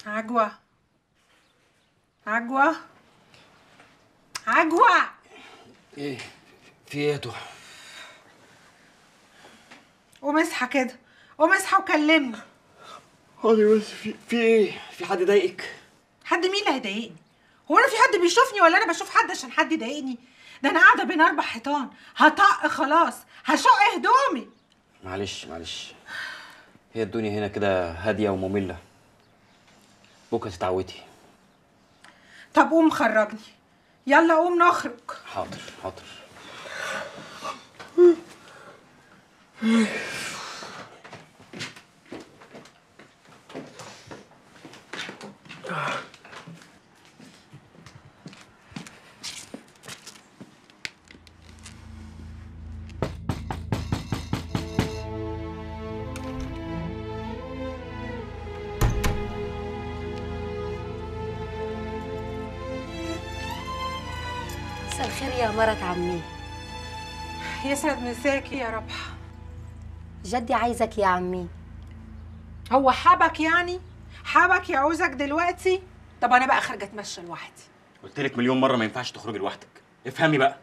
عجوة عجوة عجوة ايه في ايه يا توحة قوم اصحى كده قوم اصحى وكلمني حاضر بس في في ايه في حد ضايقك حد مين اللي هيضايقني هو انا في حد بيشوفني ولا انا بشوف حد عشان حد يضايقني ده انا قاعده بين اربع حيطان هطق خلاص هشق هدومي معلش معلش هي الدنيا هنا كده هادية ومملة بكرة تتعودي طب قوم خرجني يلا قوم نخرج حاضر حاضر مساء الخير يا مرة عمي يسعد مساكي يا ربح جدي عايزك يا عمي هو حبك يعني حبك يعوزك دلوقتي طب انا بقى خارجه اتمشى لوحدي قلت لك مليون مرة ما ينفعش تخرجي لوحدك افهمي بقى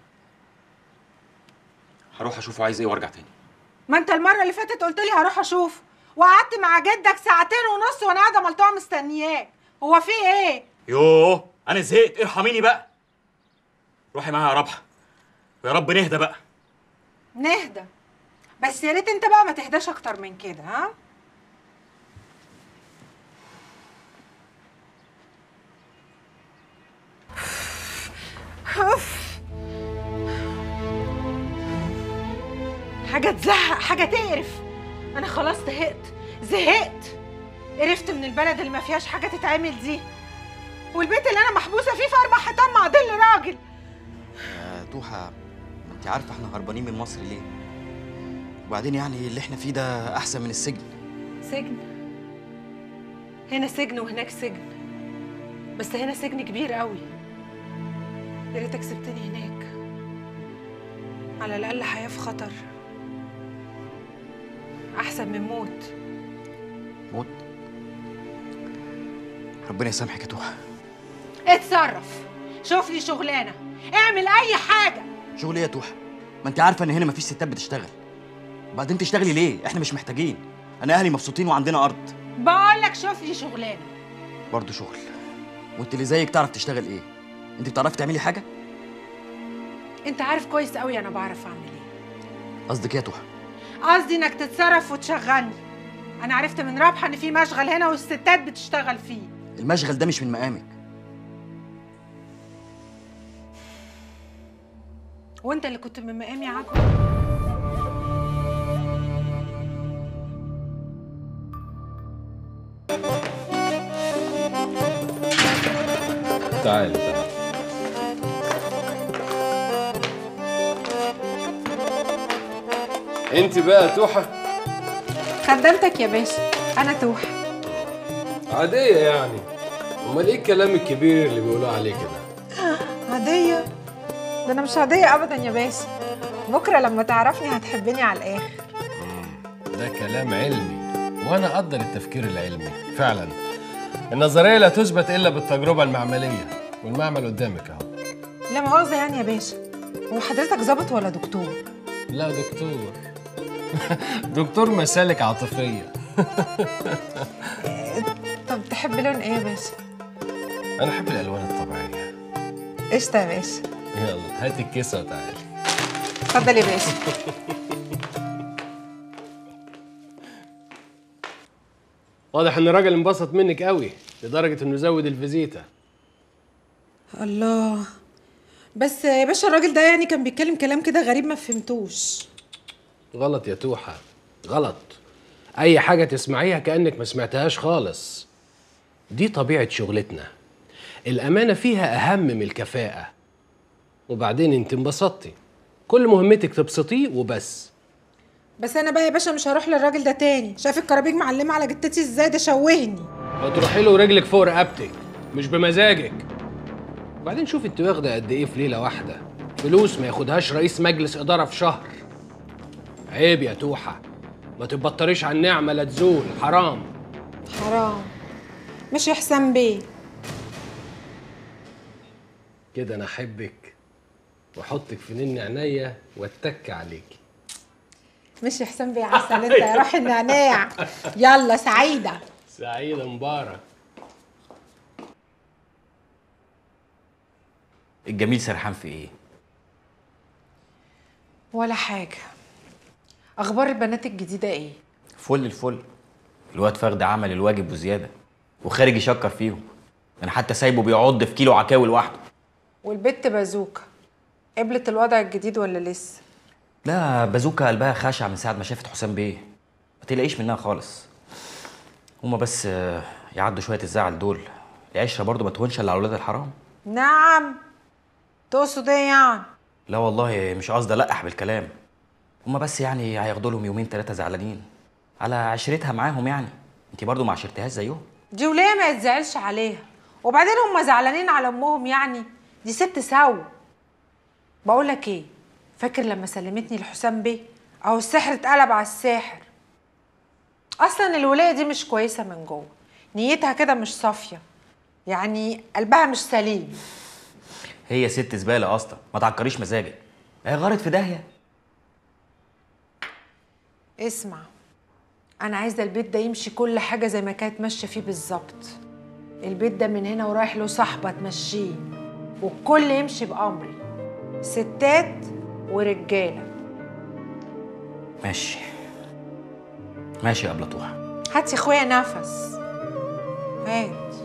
هروح اشوفه عايز ايه وارجع تاني ما انت المره اللي فاتت قلت لي هروح اشوف وقعدت مع جدك ساعتين ونص وانا قاعده ملطوعه مستنياك هو في ايه يوه انا زهقت ارحميني بقى روحي معايا يا ربحة ويا رب نهدى بقى نهدى بس يا ريت انت بقى ما تهداش اكتر من كده ها أوف. حاجة تزهق حاجة تقرف أنا خلاص زهقت زهقت قرفت من البلد اللي ما فيهاش حاجة تتعمل دي والبيت اللي أنا محبوسة فيه في أربع حيطان مع ظل راجل يا توحة ما انت عارفة احنا هربانين من مصر ليه؟ وبعدين يعني اللي احنا فيه ده أحسن من السجن سجن هنا سجن وهناك سجن بس هنا سجن كبير قوي يا ريتك سبتني هناك على الاقل حياه في خطر احسن من موت موت ربنا يسامحك يا توحة اتصرف شوف لي شغلانه اعمل اي حاجه شغل ايه يا توحة؟ ما انت عارفة ان هنا مفيش ستات بتشتغل وبعدين تشتغلي ليه؟ احنا مش محتاجين انا اهلي مبسوطين وعندنا ارض بقول لك شوف لي شغلانه برضه شغل وانت اللي زيك تعرف تشتغل ايه؟ انت بتعرفي تعملي حاجة؟ انت عارف كويس قوي انا بعرف اعمل ايه قصدك ايه يا توحة؟ قصدي انك تتصرف وتشغلني انا عرفت من رابحه ان في مشغل هنا والستات بتشتغل فيه المشغل ده مش من مقامك وانت اللي كنت من مقامي عجوة تعال تعال انت بقى توحة خدمتك يا باشا انا توحة عادية يعني امال ايه الكلام الكبير اللي بيقولوا عليه كده عادية ده انا مش عادية ابدا يا باشا بكرة لما تعرفني هتحبني على الاخر ده كلام علمي وانا اقدر التفكير العلمي فعلا النظرية لا تثبت الا بالتجربة المعملية والمعمل قدامك اهو لا مؤاخذة يعني يا باشا هو حضرتك ظابط ولا دكتور لا دكتور دكتور مسالك عاطفية طب تحب لون ايه يا باشا انا احب الالوان الطبيعية قشطة يا باشا يلا هات الكيسة وتعالي اتفضل يا باشا واضح ان الراجل انبسط منك قوي لدرجة انه زود الفيزيتا الله بس يا باشا الراجل ده يعني كان بيتكلم كلام كده غريب ما فهمتوش غلط يا توحة غلط أي حاجة تسمعيها كأنك ما سمعتهاش خالص دي طبيعة شغلتنا الأمانة فيها أهم من الكفاءة وبعدين أنت انبسطتي كل مهمتك تبسطيه وبس بس انا بقى يا باشا مش هروح للراجل ده تاني شايف الكرابيج معلمه على جتتي ازاي ده شوهني هتروحي له رجلك فوق رقبتك مش بمزاجك وبعدين شوف انت واخده قد ايه في ليله واحده فلوس ما ياخدهاش رئيس مجلس اداره في شهر عيب يا توحه ما تبطريش على النعمه لا تزول حرام حرام مش حسام بيه كده انا احبك واحطك في نن عينيا واتك عليكي مش حسام بيه عسل انت يا روح النعناع يلا سعيده سعيدة مبارك الجميل سرحان في ايه ولا حاجه اخبار البنات الجديده ايه فل الفل الواد فخد عمل الواجب وزياده وخارج يشكر فيهم انا حتى سايبه بيعض في كيلو عكاوي لوحده والبت بازوكا قبلت الوضع الجديد ولا لسه لا بازوكا قلبها خاشع من ساعه ما شافت حسام بيه ما تلاقيش منها خالص هما بس آه، يعدوا شويه الزعل دول العشره برضو ما تهونش الا على اولاد الحرام نعم تقصد ايه يعني لا والله مش قصدي القح بالكلام هما بس يعني هياخدوا لهم يومين ثلاثه زعلانين على عشرتها معاهم يعني انت برضو ما عشرتهاش زيهم دي وليه ما يتزعلش عليها وبعدين هم زعلانين على امهم يعني دي ست سو بقول لك ايه فاكر لما سلمتني لحسام بيه اهو السحر اتقلب على الساحر اصلا الولايه دي مش كويسه من جوه نيتها كده مش صافيه يعني قلبها مش سليم هي ست زباله اصلا ما تعكريش مزاجك هي غارت في داهيه اسمع انا عايزه البيت ده يمشي كل حاجه زي ما كانت ماشيه فيه بالظبط البيت ده من هنا ورايح له صاحبه تمشيه والكل يمشي بامري ستات ورجاله ماشي ماشي يا ابلطوحه هات يا اخويا نفس هات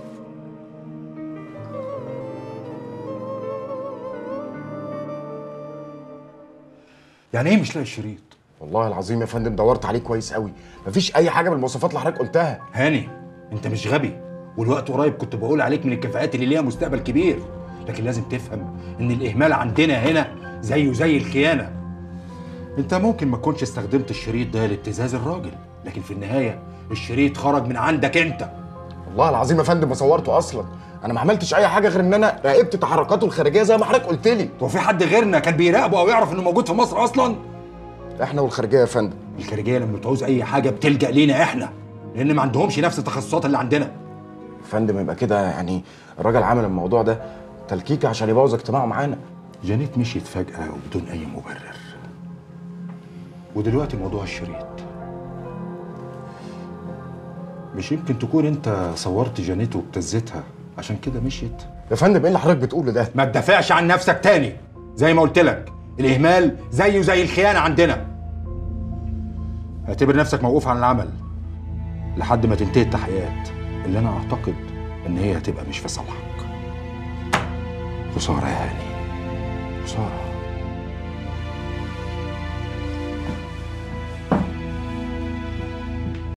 يعني ايه مش لاقي الشريط والله العظيم يا فندم دورت عليه كويس قوي مفيش اي حاجه من المواصفات اللي حضرتك قلتها هاني انت مش غبي والوقت قريب كنت بقول عليك من الكفاءات اللي ليها مستقبل كبير لكن لازم تفهم ان الاهمال عندنا هنا زيه زي الخيانه انت ممكن ما تكونش استخدمت الشريط ده لابتزاز الراجل لكن في النهايه الشريط خرج من عندك انت والله العظيم يا فندم ما صورته اصلا انا ما عملتش اي حاجه غير ان انا راقبت تحركاته الخارجيه زي ما حضرتك قلت لي هو في حد غيرنا كان بيراقبه او يعرف انه موجود في مصر اصلا احنا والخارجيه يا فندم الخارجيه لما بتعوز اي حاجه بتلجا لينا احنا لان ما عندهمش نفس التخصصات اللي عندنا يا فندم يبقى كده يعني الراجل عمل الموضوع ده تلكيكه عشان يبوظ اجتماعه معانا جانيت مشيت فجأة وبدون أي مبرر ودلوقتي موضوع الشريط مش يمكن تكون أنت صورت جانيت وابتزتها عشان كده مشيت يا فندم ايه اللي حضرتك بتقوله ده ما تدافعش عن نفسك تاني زي ما قلت لك الإهمال زيه زي الخيانة عندنا اعتبر نفسك موقوف عن العمل لحد ما تنتهي التحقيقات اللي أنا أعتقد إن هي هتبقى مش في صالحك خسارة يا هاني